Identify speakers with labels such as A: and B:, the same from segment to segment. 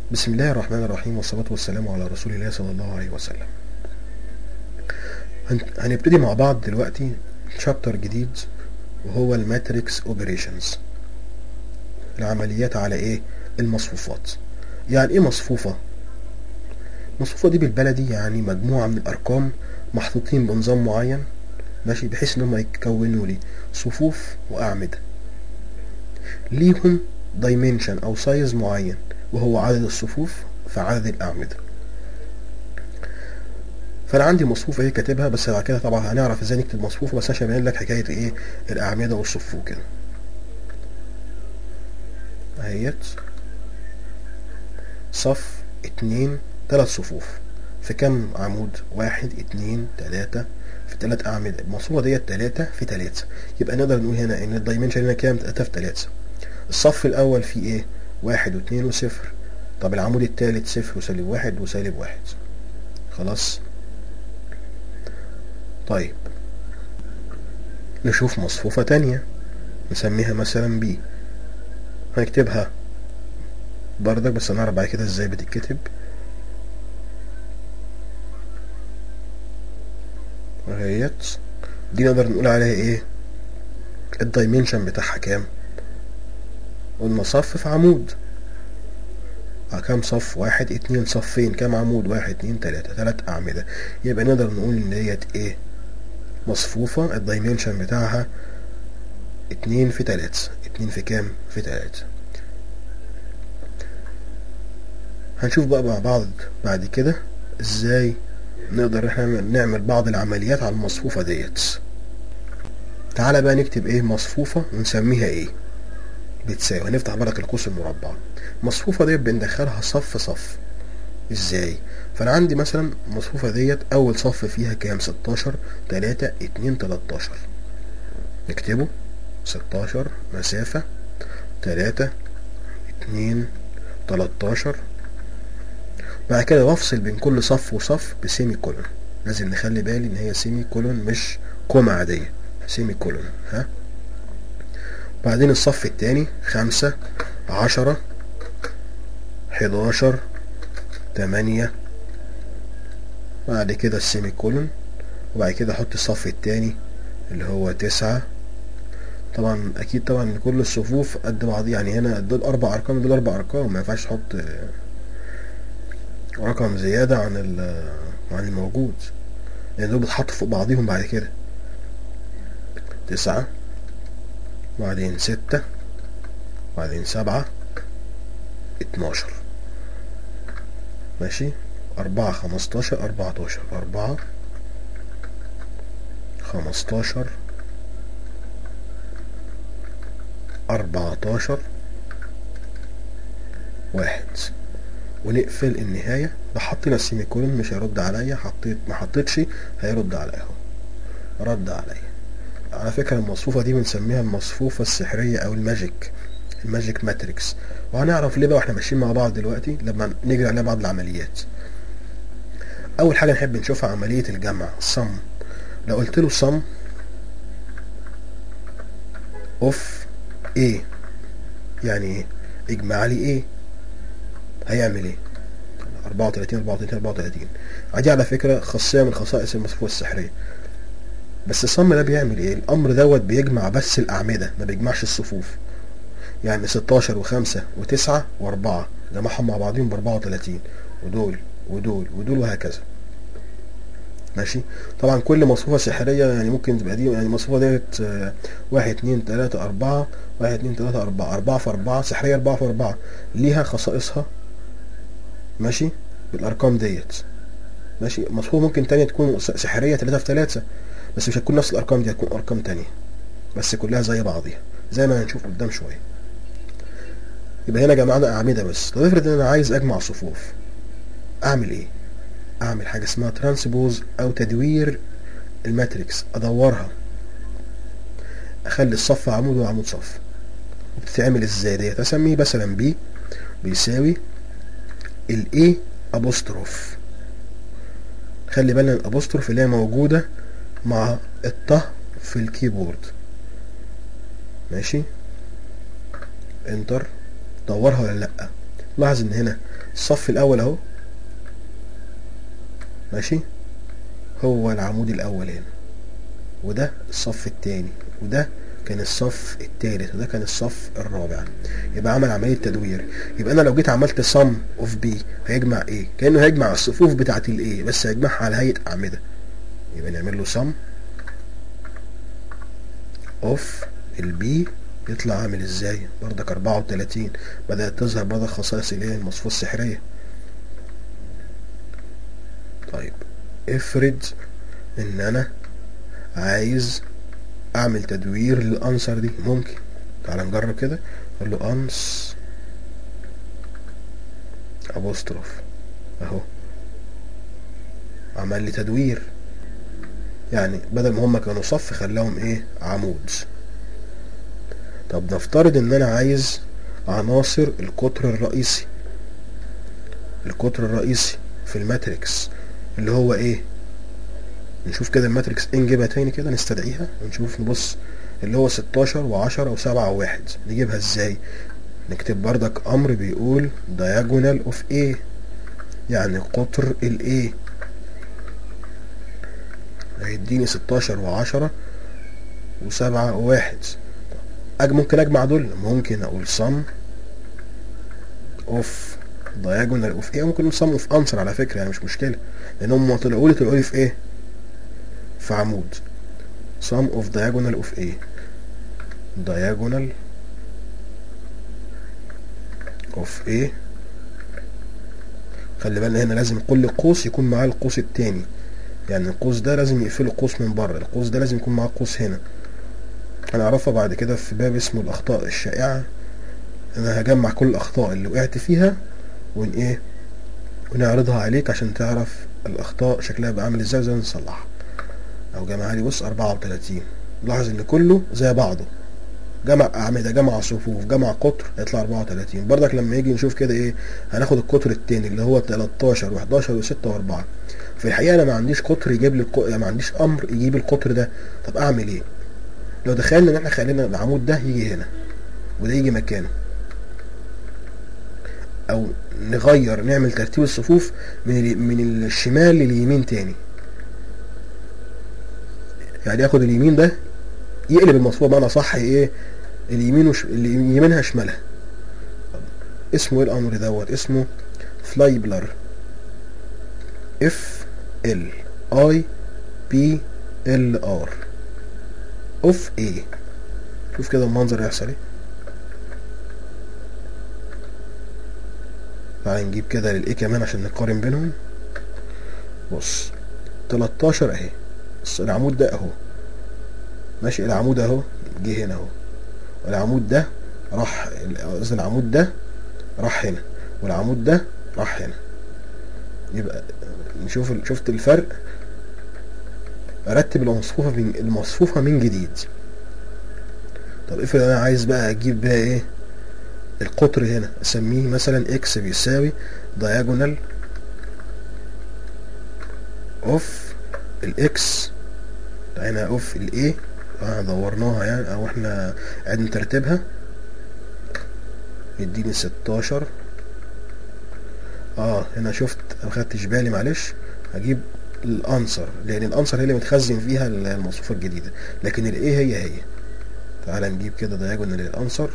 A: بسم الله الرحمن الرحيم والصلاة والسلام على رسول الله صلى الله عليه وسلم هن- هنبتدي مع بعض دلوقتي شابتر جديد وهو الماتريكس اوبريشنز العمليات على ايه المصفوفات يعني ايه مصفوفة مصفوفة دي بالبلدي يعني مجموعة من الارقام محطوطين بنظام معين ماشي بحيث ان هم يكونوا لي صفوف واعمدة ليهم دايمنشن او سايز معين وهو عدد الصفوف في عدد الاعمدة فانا عندي مصفوفة ايه كاتبها بس بعد كده طبعا هنعرف ازاي نكتب مصفوفة بس عشان ابين لك حكاية ايه الاعمدة والصفوف كده اهيت صف اتنين تلات صفوف في كم عمود واحد اتنين تلاتة في تلات اعمدة المصفوفة ديت تلاتة في تلاتة يبقى نقدر نقول هنا ان الدايمنشن هنا كام تلاتة في تلاتة الصف الاول فيه ايه واحد واتنين وصفر طب العمود التالت صفر وسالب واحد وسالب واحد خلاص طيب نشوف مصفوفة تانية نسميها مثلا بي هنكتبها بردك بس هنعرف بعد كده ازاي بتتكتب اهيت دي نقدر نقول عليها ايه الدايمنشن بتاعها كام قلنا صف في عمود آه، كام صف واحد اتنين صفين كام عمود واحد اتنين تلاتة تلات أعمدة يبقى نقدر نقول إن ديت إيه مصفوفة الدايمنشن بتاعها اتنين في تلاتة اتنين في كام في تلاتة هنشوف بقى مع بعض بعد كده ازاي نقدر احنا نعمل بعض العمليات على المصفوفة ديت تعالى بقى نكتب ايه مصفوفة ونسميها ايه بتساوي هنفتح برك القوس المربع المصفوفة ديت بندخلها صف صف ازاي فانا عندي مثلا المصفوفة ديت اول صف فيها كام 16 3 2 13 نكتبه 16 مسافة 3 2 13 بعد كده بفصل بين كل صف وصف بسيمي كولون لازم نخلي بالي ان هي سيمي كولون مش كومة عادية سيمي كولون ها بعدين الصف التاني خمسة عشرة حداشر تمانية بعد كده السيمي كولون وبعد كده احط الصف التاني اللي هو تسعة طبعا اكيد طبعا كل الصفوف قد بعض يعني هنا دول اربع ارقام دول اربع ارقام ما ينفعش تحط آه، رقم زيادة عن ال- عن الموجود لان دول بيتحطوا فوق بعضيهم بعد كده تسعة وبعدين ستة وبعدين سبعة اتناشر ماشي أربعة خمستاشر أربعتاشر أربعة خمستاشر أربعتاشر واحد ونقفل النهاية ده حطينا السيمي كولون مش هيرد عليا حطيت ما حطيتش هيرد عليا اهو رد عليا على فكرة المصفوفة دي بنسميها المصفوفة السحرية أو الماجيك الماجيك ماتريكس وهنعرف ليه بقى واحنا ماشيين مع بعض دلوقتي لما نجري عليها بعض العمليات أول حاجة نحب نشوفها عملية الجمع صم لو قلت له صم اوف ايه يعني ايه اجمع لي ايه هيعمل ايه 34 34 34 دي على فكرة خاصية من خصائص المصفوفة السحرية بس الصم ده بيعمل ايه الامر دوت بيجمع بس الاعمدة ما بيجمعش الصفوف يعني 16 و5 و9 و4 جمعهم مع بعضهم ب 34 ودول ودول ودول وهكذا ماشي طبعا كل مصفوفة سحرية يعني ممكن تبقى دي يعني المصفوفة ديت آه، واحد اتنين تلاتة أربعة واحد اتنين تلاتة أربعة أربعة في أربعة سحرية أربعة في أربعة ليها خصائصها ماشي بالأرقام ديت ماشي مصفوفة ممكن تانية تكون س- سحرية تلاتة في تلاتة بس مش هتكون نفس الأرقام دي هتكون أرقام تانية بس كلها زي بعضيها زي ما هنشوف قدام شوية يبقى هنا جمعنا أعمدة بس طب افرض إن أنا عايز أجمع صفوف أعمل إيه؟ أعمل حاجة اسمها ترانسبوز أو تدوير الماتريكس أدورها أخلي الصف عمود وعمود صف وبتتعمل إزاي ديت أسميه مثلا بي بيساوي الاي ابوستروف خلي بالنا الابوستروف اللي هي موجودة مع الطه في الكيبورد ماشي انتر دورها ولا لا لاحظ ان هنا الصف الاول اهو ماشي هو العمود الاول هنا وده الصف التاني وده كان الصف التالت وده كان الصف الرابع يبقى عمل عملية تدوير يبقى انا لو جيت عملت sum of b هيجمع ايه كأنه هيجمع الصفوف بتاعة الايه بس هيجمعها على هيئة اعمدة يبقى نعمل له sum of البي يطلع عامل ازاي بردك 34 بدأت تظهر بعض خصائص الايه المصفوفة السحرية طيب افرض ان انا عايز اعمل تدوير للانسر دي ممكن تعال نجرب كده اقول له انس ابوستروف اهو عمل لي تدوير يعني بدل ما هم كانوا صف خلاهم ايه عمود طب نفترض ان انا عايز عناصر القطر الرئيسي القطر الرئيسي في الماتريكس اللي هو ايه نشوف كده الماتريكس ان نجيبها تاني كده نستدعيها ونشوف نبص اللي هو 16 و10 و7 و1 نجيبها ازاي نكتب بردك امر بيقول diagonal of A يعني قطر ال A هيديني 16 و10 و7 و1 أج ممكن اجمع دول ممكن اقول sum of diagonal of A ممكن اقول sum of answer على فكرة يعني مش مشكلة لان هم طلعوا لي طلعوا لي في ايه في عمود sum of diagonal of A diagonal of A خلي بالنا هنا لازم كل قوس يكون معاه القوس التاني يعني القوس ده لازم يقفله قوس من بره القوس ده لازم يكون معاه قوس هنا هنعرفها بعد كده في باب اسمه الاخطاء الشائعة انا هجمع كل الاخطاء اللي وقعت فيها ون ايه ونعرضها عليك عشان تعرف الاخطاء شكلها بقى عامل ازاي وازاي نصلحها او جمعها لي بص 34 لاحظ ان كله زي بعضه جمع اعمده جمع صفوف جمع قطر هيطلع 34 برضك لما يجي نشوف كده ايه هناخد القطر التاني اللي هو 13 و11 و6 و4 في الحقيقه انا ما عنديش قطر يجيب لي الق... ما عنديش امر يجيب القطر ده طب اعمل ايه لو تخيلنا ان احنا خلينا العمود ده يجي هنا وده يجي مكانه او نغير نعمل ترتيب الصفوف من ال... من الشمال لليمين تاني يعني ياخد اليمين ده يقلب المصفوفه بمعنى صح ايه اليمين وش... يمينها شمالها اسمه ايه الامر دوت اسمه فلايبلر اف ال اي بي ال ار اوف ايه شوف كده المنظر يحصل ايه تعال نجيب كده للايه كمان عشان نقارن بينهم بص 13 اهي العمود ده اهو ماشي العمود اهو جه هنا اهو والعمود ده راح قصدي العمود ده راح هنا والعمود ده راح هنا يبقى نشوف شفت الفرق ارتب المصفوفه من المصفوفه من جديد طب افرض انا عايز بقى اجيب بقى ايه القطر هنا اسميه مثلا اكس بيساوي diagonal اوف الاكس هنا اوف الايه اه دورناها يعني او احنا قاعدين نترتبها يديني ستاشر اه هنا شفت ما خدتش بالي معلش هجيب الانسر لان الانسر هي اللي متخزن فيها المصفوفه الجديده لكن الايه هي هي تعال نجيب كده دايجونال للانسر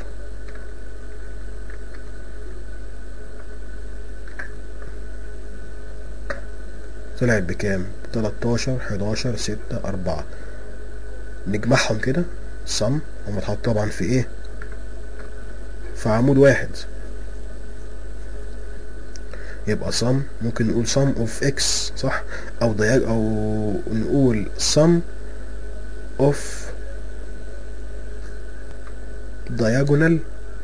A: طلعت بكام 13 11 6 4 نجمعهم كده صم هم اتحط طبعا في ايه في عمود واحد يبقى صم ممكن نقول صم اوف اكس صح او ضياج او نقول صم اوف diagonal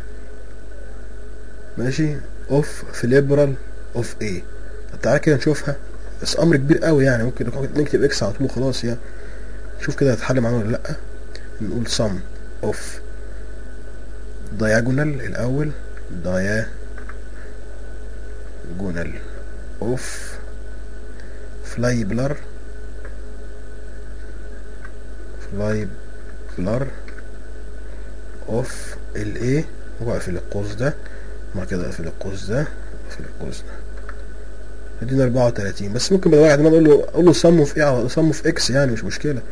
A: ماشي اوف فليبرال اوف ايه طب تعالى كده نشوفها بس امر كبير قوي يعني ممكن نكتب اكس على طول وخلاص يعني شوف كده هتحل معانا ولا لا نقول sum of diagonal الاول diagonal of flybler flybler of الايه واقفل القوس ده ما كده اقفل القوس ده اقفل القوس ده ادينا 34 بس ممكن بدل واحد ما اقول له اقول له صمه في ايه صمه في اكس يعني مش مشكله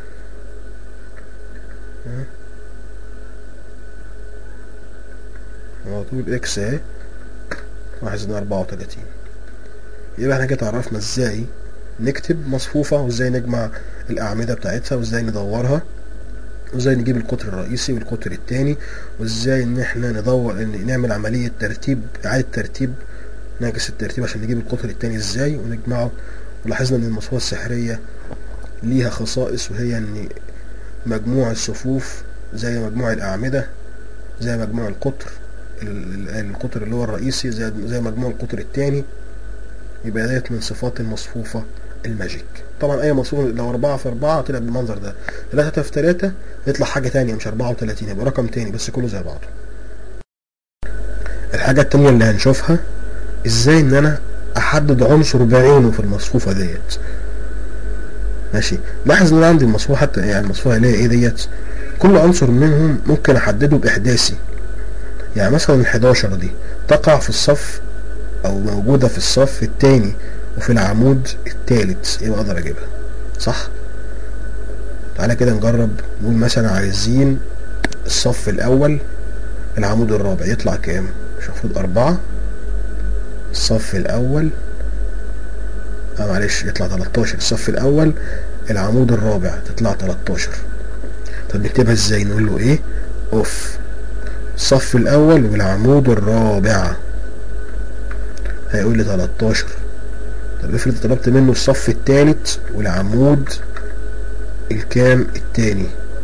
A: على طول اكس اهي واحد 34 يبقى احنا كده عرفنا ازاي نكتب مصفوفة وازاي نجمع الأعمدة بتاعتها وازاي ندورها وازاي نجيب القطر الرئيسي والقطر التاني وازاي ان احنا ندور ان نعمل عملية ترتيب اعادة ترتيب نعكس الترتيب عشان نجيب القطر التاني ازاي ونجمعه ولاحظنا ان المصفوفة السحرية ليها خصائص وهي ان مجموع الصفوف زي مجموع الأعمدة زي مجموع القطر القطر اللي هو الرئيسي زي زي مجموع القطر التاني يبقى ديت من صفات المصفوفة الماجيك طبعا اي مصفوفة لو اربعة في اربعة طلع بالمنظر ده تلاتة في تلاتة يطلع حاجة تانية مش اربعة وتلاتين يبقى رقم تاني بس كله زي بعضه الحاجة التانية اللي هنشوفها ازاي ان انا احدد عنصر بعينه في المصفوفة ديت ماشي لاحظ ان انا عندي المصفوفة حتى يعني المصفوفة اللي هي ايه ديت كل عنصر منهم ممكن احدده باحداثي يعني مثلا ال 11 دي تقع في الصف او موجودة في الصف التاني وفي العمود التالت يبقى اقدر اجيبها صح تعالى كده نجرب نقول مثلا عايزين الصف الاول العمود الرابع يطلع كام مش المفروض اربعة الصف الاول اه معلش يطلع 13 الصف الاول العمود الرابع تطلع 13 طب نكتبها ازاي نقول له ايه اوف الصف الاول والعمود الرابع هيقول لي 13 طب افرض طلبت منه الصف الثالث والعمود الكام التاني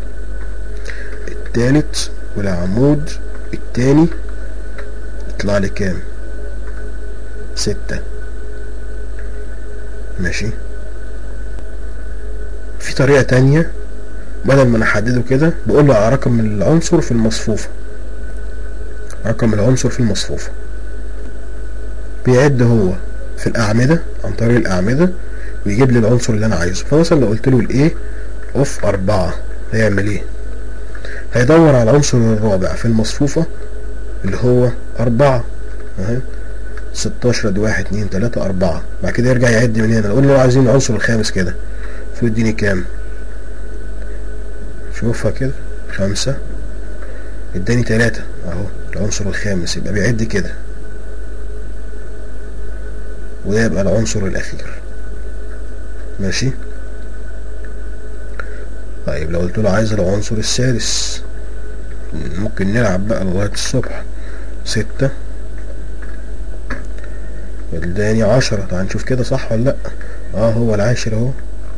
A: الثالث والعمود التاني يطلع لي كام ستة ماشي في طريقة تانية بدل ما انا احدده كده بقول له على رقم العنصر في المصفوفة رقم العنصر في المصفوفة بيعد هو في الأعمدة عن طريق الأعمدة ويجيب لي العنصر اللي أنا عايزه فمثلا لو قلت له الإيه أوف أربعة هيعمل إيه؟ هيدور على العنصر الرابع في المصفوفة اللي هو أربعة أهي ستاشر دي واحد اتنين تلاتة أربعة بعد كده يرجع يعد من هنا لو قلنا عايزين العنصر الخامس كده المفروض يديني كام؟ شوفها كده خمسة اداني تلاتة اهو العنصر الخامس يبقى بيعد كده وده يبقى العنصر الاخير ماشي طيب لو قلت له عايز العنصر السادس ممكن نلعب بقى لغاية الصبح ستة اداني عشرة تعال نشوف كده صح ولا لأ اه هو العاشر اهو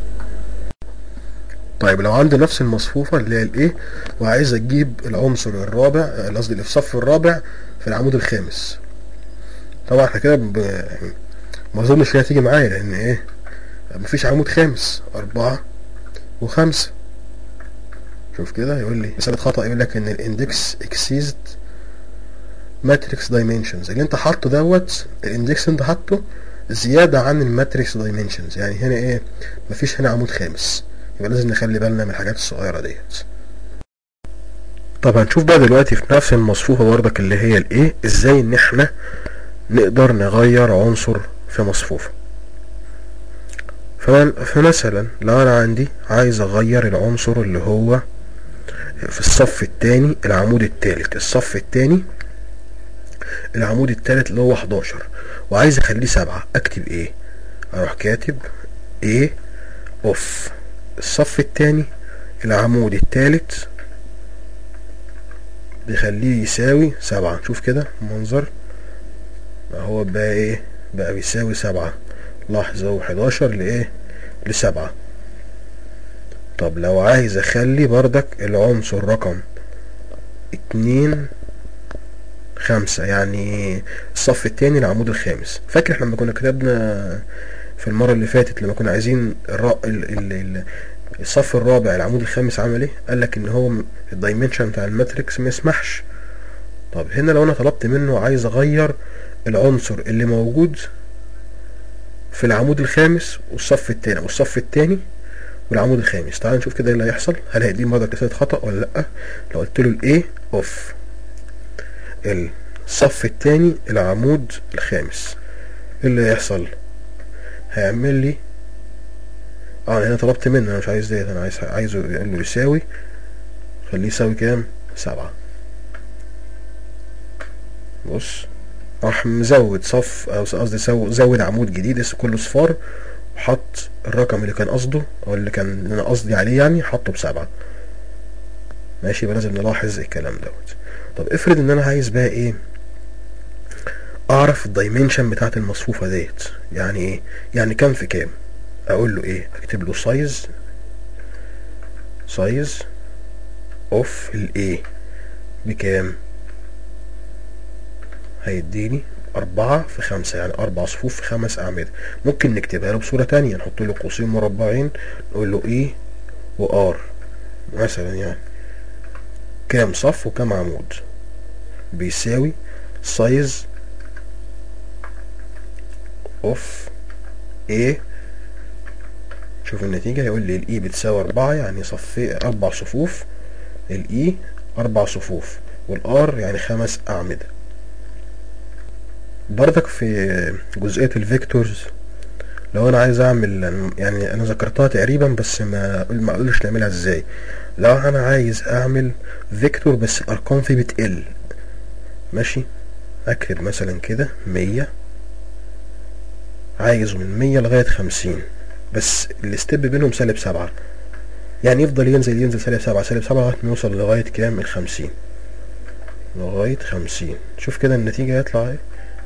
A: طيب لو عندي نفس المصفوفة اللي هي الايه وعايز اجيب العنصر الرابع قصدي اللي في الصف الرابع في العمود الخامس طبعا احنا كده ب... يعني ما اظنش هي هتيجي معايا لان ايه مفيش عمود خامس اربعة وخمسة شوف كده يقول لي مسألة خطأ يقول لك ان الاندكس اكسيزد ماتريكس دايمنشنز اللي انت حاطه دوت الاندكس انت حاطه زيادة عن الماتريكس دايمنشنز يعني هنا ايه مفيش هنا عمود خامس يبقى لازم نخلي بالنا من الحاجات الصغيرة ديت طب هنشوف بقى دلوقتي في نفس المصفوفة برضك اللي هي الايه ازاي ان احنا نقدر نغير عنصر في مصفوفة فمثلا لو انا عندي عايز اغير العنصر اللي هو في الصف التاني العمود التالت الصف التاني العمود التالت اللي هو 11 وعايز اخليه سبعة اكتب ايه اروح كاتب ايه اوف الصف التاني العمود التالت بيخليه يساوي سبعة شوف كده المنظر هو بقى ايه بقى بيساوي سبعة لحظة وحداشر لايه لسبعة طب لو عايز اخلي بردك العنصر رقم اتنين خمسة يعني الصف التاني العمود الخامس فاكر احنا لما كنا كتبنا في المرة اللي فاتت لما كنا عايزين الر... ال... ال... ال... الصف الرابع العمود الخامس عمل ايه قال لك ان هو الدايمنشن بتاع الماتريكس ما يسمحش طب هنا لو انا طلبت منه عايز اغير العنصر اللي موجود في العمود الخامس والصف التاني والصف التاني والعمود الخامس تعال نشوف كده ايه اللي هيحصل هل هيديني برضه رسالة خطأ ولا لأ لو قلت له الايه اوف الصف التاني العمود الخامس ايه اللي هيحصل هيعمل لي اه أنا هنا طلبت منه انا مش عايز ديت انا عايز عايزه يقول له يساوي خليه يساوي كام سبعة بص راح مزود صف او قصدي سو- زود عمود جديد اسمه كله صفار وحط الرقم اللي كان قصده او اللي كان انا قصدي عليه يعني حطه بسبعة ماشي يبقى لازم نلاحظ الكلام دوت طب افرض ان انا عايز بقى ايه اعرف الدايمنشن بتاعت المصفوفة ديت يعني ايه يعني كام في كام اقول له ايه اكتب له سايز سايز اوف الايه بكام هيديني أربعة في خمسة يعني أربع صفوف في خمس أعمدة ممكن نكتبها له بصورة تانية نحط له قوسين مربعين نقول له إيه وآر مثلا يعني كام صف وكام عمود بيساوي سايز اوف A شوف النتيجة هيقول لي الإي بتساوي أربعة يعني صفي أربع صفوف الإي أربع صفوف والآر يعني خمس أعمدة برضك في جزئية الفيكتورز لو انا عايز اعمل يعني انا ذكرتها تقريبا بس ما ما اقولش نعملها ازاي لو انا عايز اعمل فيكتور بس الارقام فيه بتقل ماشي اكتب مثلا كده مية عايزه من مية لغاية خمسين بس الستيب بينهم سالب سبعة يعني يفضل ينزل ينزل سالب سبعة سالب سبعة لغاية ما يوصل لغاية كام الخمسين لغاية خمسين شوف كده النتيجة هيطلع ايه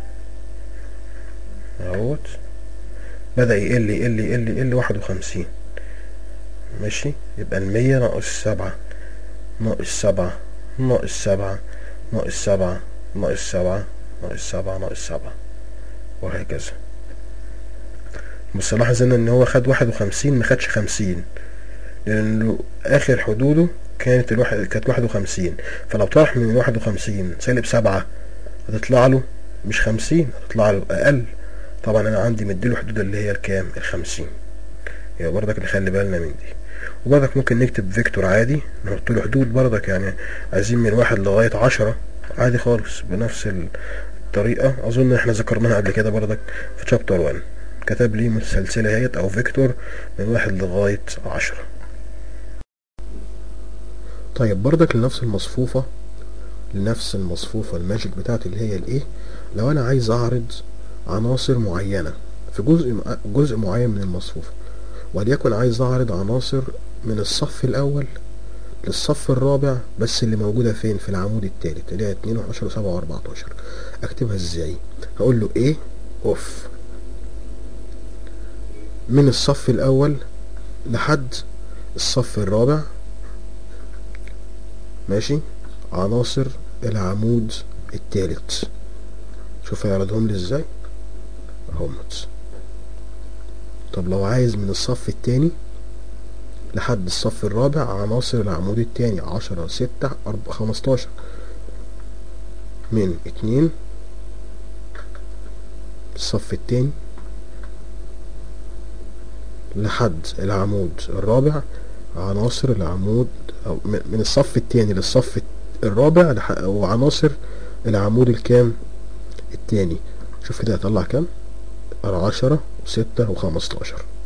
A: اهوت بدأ يقل يقل يقل يقل واحد وخمسين ماشي يبقى المية ناقص سبعة ناقص سبعة ناقص سبعة ناقص سبعة ناقص سبعة ناقص سبعة ناقص سبعة وهكذا بس لاحظ هنا ان هو خد واحد وخمسين ما خدش خمسين لانه اخر حدوده كانت الواحد كانت واحد وخمسين فلو طرح من واحد وخمسين سالب سبعة هتطلع له مش خمسين هتطلع له اقل طبعا انا عندي مديله حدود اللي هي الكام الخمسين يبقى برضك نخلي بالنا من دي وبرضك ممكن نكتب فيكتور عادي نحط له حدود برضك يعني عايزين من واحد لغاية عشرة عادي خالص بنفس الطريقة اظن احنا ذكرناها قبل كده برضك في شابتر 1 كتب لي متسلسلة اهيت او فيكتور من واحد لغاية عشرة طيب برضك لنفس المصفوفة لنفس المصفوفة الماجيك بتاعتي اللي هي الايه لو انا عايز اعرض عناصر معينة في جزء جزء معين من المصفوفة وليكن عايز اعرض عناصر من الصف الاول للصف الرابع بس اللي موجودة فين في العمود الثالث اللي هي 2 و10 و7 و14 اكتبها ازاي هقول له ايه اوف من الصف الاول لحد الصف الرابع ماشي عناصر العمود الثالث شوف هيعرضهم لي ازاي اهمت طب لو عايز من الصف التاني لحد الصف الرابع عناصر العمود التاني عشرة ستة أربعة خمستاشر من اتنين الصف التاني لحد العمود الرابع عناصر العمود أو من الصف التاني للصف الرابع وعناصر العمود الكام التاني شوف كده هيطلع كام عشرة وستة وخمستاشر